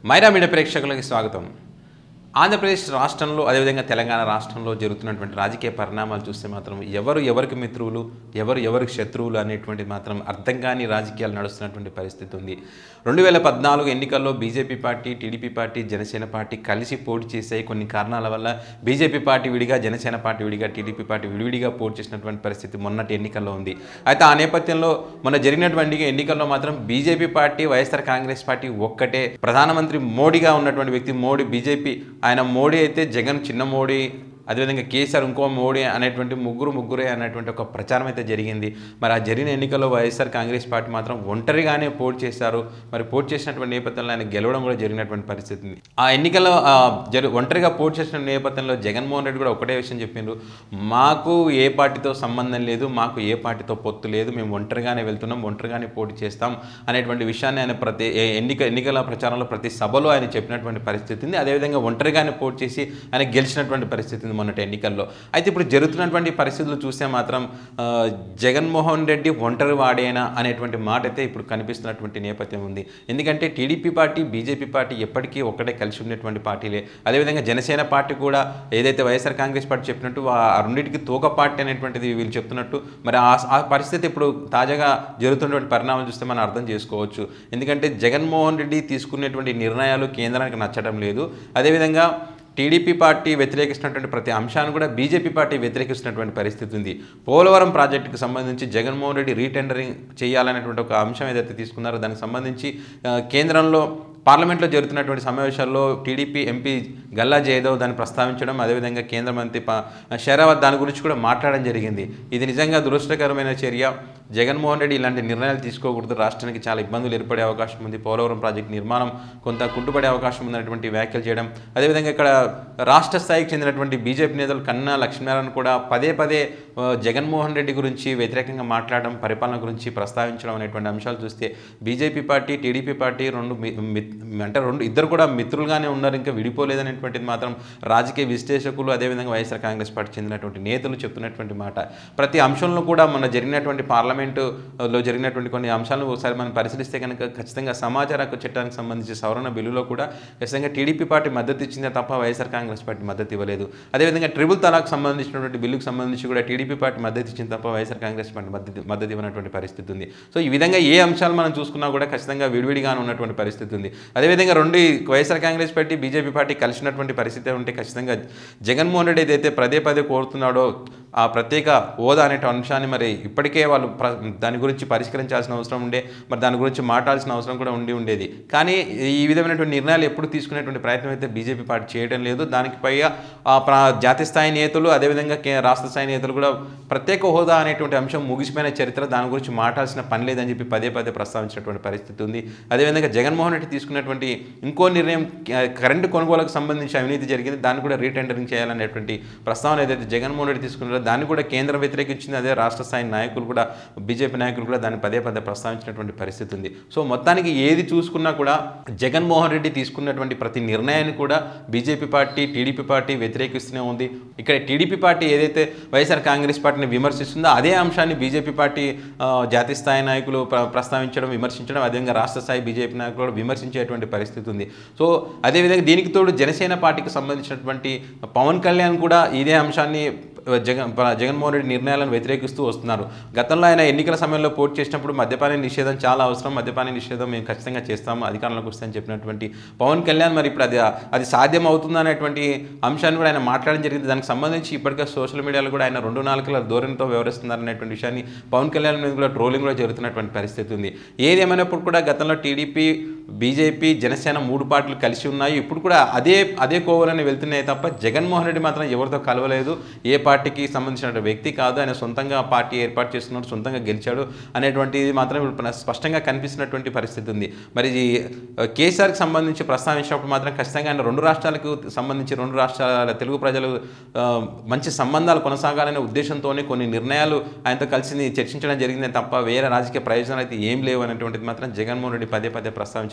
Myra media ప్రేక్షకులకి స్వాగతం ఆంధ్రప్రదేశ్ రాష్ట్రంలో అదేవిధంగా తెలంగాణ రాష్ట్రంలో జరుగుతున్నటువంటి రాజకీయ పరిణామాలు చూస్తే మాత్రం ఎవరు ఎవరికి మిత్రువులు ఎవరు ఎవరికి శత్రువులు అనేటువంటిది మాత్రం అర్థం కాని రాజకీయాలు నడుస్తున్నటువంటి పరిస్థితి ఉంది రెండు వేల పద్నాలుగు ఎన్నికల్లో BJP party TDP party Janasena party కలిసి పోటీ చేసే కొన్ని కారణాల వల్ల బీజేపీ పార్టీ విడిగా జనసేన పార్టీ విడిగా టీడీపీ పార్టీ విడివిడిగా పోటీ చేసినటువంటి పరిస్థితి మొన్నటి ఎన్నికల్లో ఉంది అయితే ఆ నేపథ్యంలో మొన్న జరిగినటువంటి ఎన్నికల్లో మాత్రం BJP party YSR Congress party ఒక్కటే ప్రధానమంత్రి మోడీగా ఉన్నటువంటి వ్యక్తి మోడీ బీజేపీ ఆయన మోడీ అయితే జగన్ చిన్న మోడీ అదేవిధంగా కేసీఆర్ ఇంకో మోడీ అనేటువంటి ముగ్గురు ముగ్గురే అనేటువంటి ఒక ప్రచారం అయితే జరిగింది మరి ఆ జరిగిన ఎన్నికల్లో వైఎస్ఆర్ కాంగ్రెస్ పార్టీ మాత్రం ఒంటరిగానే పోటీ చేశారు మరి పోటీ చేసినటువంటి నేపథ్యంలో ఆయన గెలవడం కూడా జరిగినటువంటి పరిస్థితి ఉంది ఆ ఎన్నికల్లో ఆ, జరి ఒంటరిగా పోటీ చేసిన నేపథ్యంలో జగన్మోహన్ రెడ్డి కూడా ఒకటే విషయం చెప్పిండ్రు మాకు ఏ పార్టీతో సంబంధం లేదు మాకు ఏ పార్టీతో పొత్తు లేదు మేము ఒంటరిగానే వెళ్తున్నాం ఒంటరిగానే పోటీ చేస్తాం అనేటువంటి విషయాన్ని ఆయన ప్రతి ఏ- ఎన్నిక ఎన్నికల ప్రచారంలో ప్రతి సభలో ఆయన చెప్పినటువంటి పరిస్థితి ఉంది అదేవిధంగా ఒంటరిగానే పోటీ చేసి ఆయన గెలిచినటువంటి పరిస్థితి ఉంది మొన్నటి ఎన్నికల్లో అయితే ఇప్పుడు జరుగుతున్నటువంటి పరిస్థితులు చూస్తే మాత్రం ఆ, జగన్మోహన్ రెడ్డి ఒంటరి వాడేనా అనేటువంటి మాట అయితే ఇప్పుడు కనిపిస్తున్నటువంటి నేపథ్యం ఉంది ఎందుకంటే టీడీపీ పార్టీ బీజేపీ పార్టీ ఎప్పటికీ ఒక్కటే కలిసి ఉన్నటువంటి పార్టీలే అదేవిధంగా జనసేన పార్టీ కూడా ఏదైతే వైఎస్ఆర్ కాంగ్రెస్ పార్టీ చెప్పినట్టు ఆ ఆ రెండింటికి తోక పార్టీ అనేటువంటిది వీళ్ళు చెప్తున్నట్టు మరి ఆ ఆ పరిస్థితి ఇప్పుడు తాజాగా జరుగుతున్నటువంటి పరిణామాలు చూస్తే మనం అర్థం చేసుకోవచ్చు ఎందుకంటే జగన్మోహన్ రెడ్డి తీసుకునేటువంటి నిర్ణయాలు కేంద్రానికి నచ్చడం లేదు అదేవిధంగా టీడీపీ పార్టీ వ్యతిరేకిస్తున్నటువంటి ప్రతి అంశాన్ని కూడా బీజేపీ పార్టీ వ్యతిరేకిస్తున్నటువంటి పరిస్థితి ఉంది పోలవరం ప్రాజెక్టుకు సంబంధించి జగన్మోహన్ రెడ్డి రీటెండరింగ్ చేయాలనేటువంటి ఒక అంశం ఏదైతే తీసుకున్నారో దానికి సంబంధించి ఆ, కేంద్రంలో పార్లమెంట్లో జరుగుతున్నటువంటి సమావేశాల్లో టీడీపీ ఎంపీ గల్లా జయదేవ్ దాన్ని ప్రస్తావించడం అదేవిధంగా కేంద్ర మంత్రి ప షెరావత్ దాని గురించి కూడా మాట్లాడడం జరిగింది ఇది నిజంగా దురదృష్టకరమైన చర్య జగన్మోహన్ రెడ్డి ఇలాంటి నిర్ణయాలు తీసుకోకూడదు రాష్ట్రానికి చాలా ఇబ్బందులు ఏర్పడే అవకాశం ఉంది పోలవరం ప్రాజెక్టు నిర్మాణం కొంత కుంటుపడే అవకాశం ఉందనేటువంటి వ్యాఖ్యలు చేయడం అదేవిధంగా ఇక్కడ రాష్ట్ర స్థాయికి చెందినటువంటి బీజేపీ నేతలు కన్నా లక్ష్మీనారాయణ కూడా పదే పదే ఆ, జగన్మోహన్ రెడ్డి గురించి వ్యతిరేకంగా మాట్లాడడం పరిపాలన గురించి ప్రస్తావించడం అనేటువంటి అంశాలు చూస్తే బీజేపీ పార్టీ టీడీపీ పార్టీ రెండు మి- మి- అంటే రెండు ఇద్దరు కూడా మిత్రులుగానే ఉన్నారు ఇంకా విడిపోలేదనేటువంటిది మాత్రం రాజకీయ విశ్లేషకులు అదేవిధంగా వైఎస్ఆర్ కాంగ్రెస్ పార్టీ చెందినటువంటి నేతలు చెప్తున్నటువంటి మాట ప్రతి అంశంలో కూడా మన జరిగినటువంటి పార్లమెంటులో జరిగినటువంటి కొన్ని అంశాలను ఒకసారి మనం పరిశీలిస్తే కనుక ఖచ్చితంగా సమాచార హక్కు చట్టానికి సంబంధించి సవరణ బిల్లులో కూడా ఖచ్చితంగా టీడీపీ పార్టీ మద్దతు ఇచ్చిందే తప్ప వైఎస్ఆర్ కాంగ్రెస్ పార్టీ మద్దతు ఇవ్వలేదు అదేవిధంగా ట్రిపుల్ తలాక్ సంబంధించినటువంటి బిల్లుకు సంబంధించి కూడా టీడీపీ పార్టీ మద్దతు ఇచ్చింది తప్ప వైఎస్ఆర్ కాంగ్రెస్ పార్టీ మద్దతు మద్దతు ఇవ్వనటువంటి పరిస్థితి ఉంది సో ఈ విధంగా ఏ అంశాలు మనం చూసుకున్నా కూడా ఖచ్చితంగా విడివిడిగానే ఉన్నటువంటి పరిస్థితి ఉంది అదేవిధంగా రెండు YSR Congress party BJP party కలిసినటువంటి పరిస్థితి ఉంటే ఖచ్చితంగా జగన్మోహన్ రెడ్డి ఏదైతే పదే పదే కోరుతున్నాడో ఆ ప్రత్యేక హోదా అనే అంశాన్ని మరి ఇప్పటికే వాళ్ళు ప్ర దాని గురించి పరిష్కరించాల్సిన అవసరం ఉండే మరి దాని గురించి మాట్లాడాల్సిన అవసరం కూడా ఉండి ఉండేది కానీ ఈ విధమైనటువంటి నిర్ణయాలు ఎప్పుడు తీసుకునేటువంటి ప్రయత్నం అయితే బీజేపీ పార్టీ చేయడం లేదు దానికి పైగా ఆ ప్రా జాతీయ స్థాయి నేతలు అదేవిధంగా కే రాష్ట్ర స్థాయి నేతలు కూడా ప్రత్యేక హోదా అనేటువంటి అంశం ముగిసిపోయిన చరిత్ర దాని గురించి మాట్లాడాల్సిన పని లేదని చెప్పి పదే పదే ప్రస్తావించినటువంటి పరిస్థితి ఉంది అదేవిధంగా జగన్మోహన్ రెడ్డి తీసుకున్నటువంటి ఇంకో నిర్ణయం క- కరెంటు కొనుగోలుకు సంబంధించి అవినీతి జరిగింది దాన్ని కూడా రీటెండరింగ్ చేయాలనేటువంటి ప్రస్తావన ఏదైతే జగన్మోహన్ రెడ్డి తీసుకున్నారో దాన్ని కూడా కేంద్రం వ్యతిరేకించింది అదే రాష్ట్ర స్థాయి నాయకులు కూడా బీజేపీ నాయకులు కూడా దాన్ని పదే పదే ప్రస్తావించినటువంటి పరిస్థితి ఉంది సో మొత్తానికి ఏది చూసుకున్నా కూడా జగన్మోహన్ రెడ్డి తీసుకున్నటువంటి ప్రతి నిర్ణయాన్ని కూడా బీజేపీ పార్టీ టీడీపీ పార్టీ వ్యతిరేకిస్తూనే ఉంది ఇక్కడ టీడీపీ పార్టీ ఏదైతే వైఎస్ఆర్ కాంగ్రెస్ పార్టీని విమర్శిస్తుందో అదే అంశాన్ని బీజేపీ పార్టీ ఆ, జాతీయ స్థాయి నాయకులు ప్ర- ప్రస్తావించడం విమర్శించడం అదేవిధంగా రాష్ట్ర స్థాయి బీజేపీ నాయకులు కూడా విమర్శించేటువంటి పరిస్థితి ఉంది సో అదేవిధంగా దీనికి తోడు జనసేన పార్టీకి సంబంధించినటువంటి పవన్ కళ్యాణ్ కూడా ఇదే అంశాన్ని జగన్ ప- జగన్మోహన్ రెడ్డి నిర్ణయాలను వ్యతిరేకిస్తూ వస్తున్నారు గతంలో ఆయన ఎన్నికల సమయంలో పోటీ చేసినప్పుడు మద్యపాన నిషేధం చాలా అవసరం మద్యపాన నిషేధం మేము ఖచ్చితంగా చేస్తాము అధికారంలోకి వస్తామని చెప్పినటువంటి పవన్ కళ్యాణ్ మరి ఇప్పుడు అది అది సాధ్యం అవుతుందా అనేటువంటి అంశాన్ని కూడా ఆయన మాట్లాడడం జరిగింది దానికి సంబంధించి ఇప్పటికే సోషల్ మీడియాలో కూడా ఆయన రెండు నాలుగుల ధోరణితో వ్యవహరిస్తున్నారు అనేటువంటి విషయాన్ని పవన్ కళ్యాణ్ మీద కూడా ట్రోలింగ్ కూడా జరుగుతున్నటువంటి పరిస్థితి ఉంది ఏది ఏమైనప్పుడు కూడా గతంలో టీడీపీ బీజేపీ జనసేన మూడు పార్టీలు కలిసి ఉన్నాయి ఇప్పుడు కూడా అదే అదే కోవలని వెళ్తున్నాయి తప్ప జగన్మోహన్ రెడ్డి మాత్రం ఎవరితో కలవలేదు ఏ పార్టీకి సంబంధించిన వ్యక్తి కాదు ఆయన సొంతంగా పార్టీ ఏర్పాటు చేస్తున్నాడు సొంతంగా గెలిచాడు అనేటువంటిది మాత్రం ఇప్పుడు ప్ర- స్పష్టంగా కనిపిస్తున్నటువంటి పరిస్థితి ఉంది మరి ఈ కేసీఆర్కి సంబంధించి ప్రస్తావించినప్పుడు మాత్రం ఖచ్చితంగా ఆయన రెండు రాష్ట్రాలకు సంబంధించి రెండు రాష్ట్రాల తెలుగు ప్రజలు ఆ, మంచి సంబంధాలు కొనసాగాలనే ఉద్దేశంతోనే కొన్ని నిర్ణయాలు ఆయనతో కలిసి చర్చించడం జరిగిందే తప్ప వేరే రాజకీయ ప్రయోజనాలు అయితే ఏం లేవు అనేటువంటిది మాత్రం జగన్మోహన్ రెడ్డి పదే పదే ప్రస్తావించిన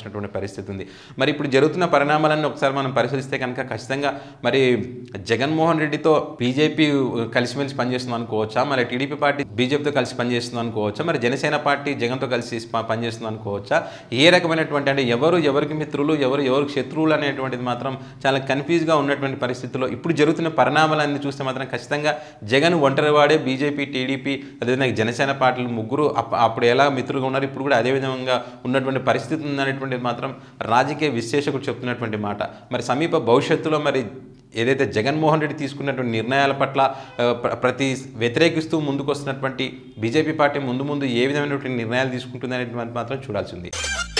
ప్రారంభించినటువంటి పరిస్థితి ఉంది మరి ఇప్పుడు జరుగుతున్న పరిణామాలన్నీ ఒకసారి మనం పరిశీలిస్తే కనుక ఖచ్చితంగా మరి జగన్మోహన్ రెడ్డితో బీజేపీ కలిసిమెలిసి పనిచేస్తుంది అనుకోవచ్చా మరి టీడీపీ పార్టీ బీజేపీతో కలిసి పనిచేస్తుంది అనుకోవచ్చా మరి జనసేన పార్టీ జగన్తో కలిసి ప- పనిచేస్తుంది అనుకోవచ్చా ఏ రకమైనటువంటి అంటే ఎవరు ఎవరికి మిత్రులు ఎవరు ఎవరికి శత్రువులు అనేటువంటిది మాత్రం చాలా కన్ఫ్యూజ్గా ఉన్నటువంటి పరిస్థితుల్లో ఇప్పుడు జరుగుతున్న పరిణామాలన్నీ చూస్తే మాత్రం ఖచ్చితంగా జగన్ ఒంటరివాడే బీజేపీ టీడీపీ అదేవిధంగా జనసేన పార్టీలు ముగ్గురు అప్- అప్పుడు ఎలా మిత్రులుగా ఉన్నారు ఇప్పుడు కూడా అదే విధంగా ఉన్నటువంటి పరిస్థితి ఉందనేటువంటిది మాత్రం రాజకీయ విశ్లేషకుడు చెప్తున్నటువంటి మాట మరి సమీప భవిష్యత్తులో మరి ఏదైతే జగన్మోహన్ రెడ్డి తీసుకున్నటువంటి నిర్ణయాల పట్ల ఆ, ప్ర- ప్రతి వ్యతిరేకిస్తూ ముందుకు వస్తున్నటువంటి బీజేపీ పార్టీ ముందు ముందు ఏ విధమైనటువంటి నిర్ణయాలు తీసుకుంటుంది అనేటువంటి మాత్రం చూడాల్సింది